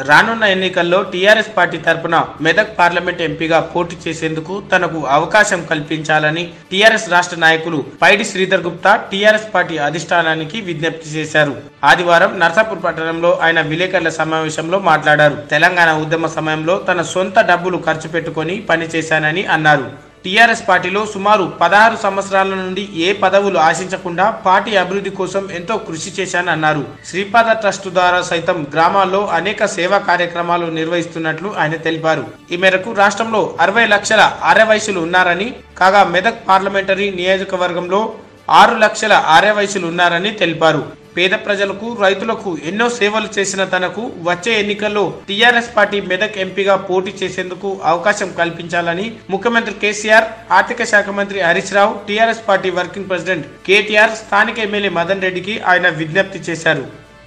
రానున్న ఎన్నికల్లో TRS party తరపున మెదక్ పార్లమెంట్ ఎంపీగా పోటీ చేసేందుకు తనకు అవకాశం కల్పించాలని టీఆర్ఎస్ రాష్ట్ర నాయకులు పైడి శ్రీధర్ గుప్తా టీఆర్ఎస్ పార్టీ అధిష్టానానికి విజ్ఞప్తి చేశారు ఆదివారం నర్సాపూర్ పట్టణంలో ఆయన విలేకరుల సమావేశంలో మాట్లాడారు తెలంగాణ ఉద్యమ సమయంలో తన సొంత డబ్బులు ఖర్చు పెట్టుకొని పనిచేశానని అన్నారు టీఆర్ఎస్ పార్టీలో సుమారు పదహారు సంవత్సరాల నుండి ఏ పదవులు ఆశించకుండా పార్టీ అభివృద్ధి కోసం ఎంతో కృషి చేశానన్నారు శ్రీపాద ట్రస్ట్ ద్వారా సైతం గ్రామాల్లో అనేక సేవా కార్యక్రమాలు నిర్వహిస్తున్నట్లు ఆయన తెలిపారు ఈ మేరకు రాష్ట్రంలో అరవై లక్షల ఆర్యవయసులు ఉన్నారని కాగా మెదక్ పార్లమెంటరీ నియోజకవర్గంలో ఆరు లక్షల ఆర్యవయసులు ఉన్నారని తెలిపారు పేద ప్రజలకు రైతులకు ఎన్నో సేవలు చేసిన తనకు వచ్చే ఎన్నికల్లో టీఆర్ఎస్ పార్టీ మెదక్ ఎంపీగా పోటీ చేసేందుకు అవకాశం కల్పించాలని ముఖ్యమంత్రి కేసీఆర్ ఆర్థిక శాఖ మంత్రి Harish Rao TRS party working president KTR స్థానిక ఎమ్మెల్యే మదన్ రెడ్డికి ఆయన విజ్ఞప్తి చేశారు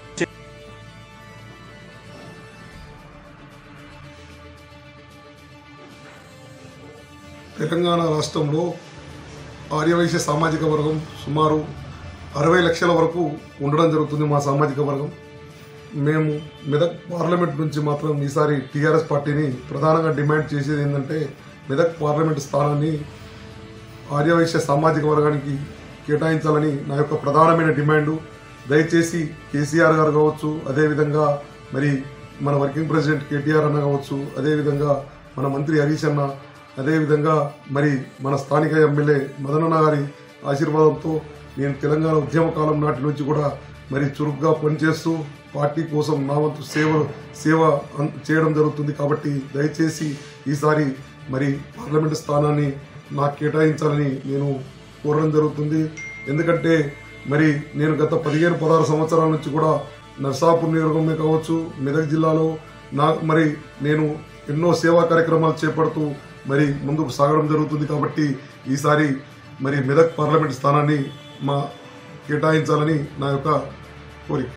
తెలంగాణ రాష్ట్రంలో ఆర్యవైశ్య సామాజిక వర్గం సుమారు అరవై లక్షల వరకు ఉండడం జరుగుతుంది మా సామాజిక వర్గం మేము మెదక్ పార్లమెంట్ నుంచి మాత్రం ఈసారి టీఆర్ఎస్ పార్టీని ప్రధానంగా డిమాండ్ చేసేది ఏంటంటే మెదక్ పార్లమెంట్ స్థానాన్ని ఆర్యవైశ్య సామాజిక వర్గానికి కేటాయించాలని నా యొక్క ప్రధానమైన డిమాండు దయచేసి కేసీఆర్ గారు కావచ్చు అదేవిధంగా మరి మన వర్కింగ్ ప్రెసిడెంట్ కేటీఆర్ అన్న కావచ్చు అదేవిధంగా మన మంత్రి హరీష్ అన్న అదేవిధంగా మరి మన స్థానిక ఎమ్మెల్యే మదనన్న గారి ఆశీర్వాదంతో నేను తెలంగాణ ఉద్యమ కాలం నాటి నుంచి కూడా మరి చురుగ్గా పనిచేస్తూ పార్టీ కోసం నా వంతు సేవ సేవ అన్- చేయడం జరుగుతుంది కాబట్టి దయచేసి ఈసారి మరి పార్లమెంటు స్థానాన్ని నాకు కేటాయించాలని నేను కోరడం జరుగుతుంది ఎందుకంటే మరి నేను గత పదిహేను పదహారు సంవత్సరాల నుంచి కూడా నర్సాపూర్ నియోజకవర్గమే కావచ్చు మెదక్ జిల్లాలో నా మరి నేను ఎన్నో సేవా కార్యక్రమాలు చేపడుతూ మరి ముందుకు సాగడం జరుగుతుంది కాబట్టి ఈసారి మరి మెదక్ పార్లమెంట్ స్థానాన్ని మా కేటాయించాలని నా యొక్క కోరిక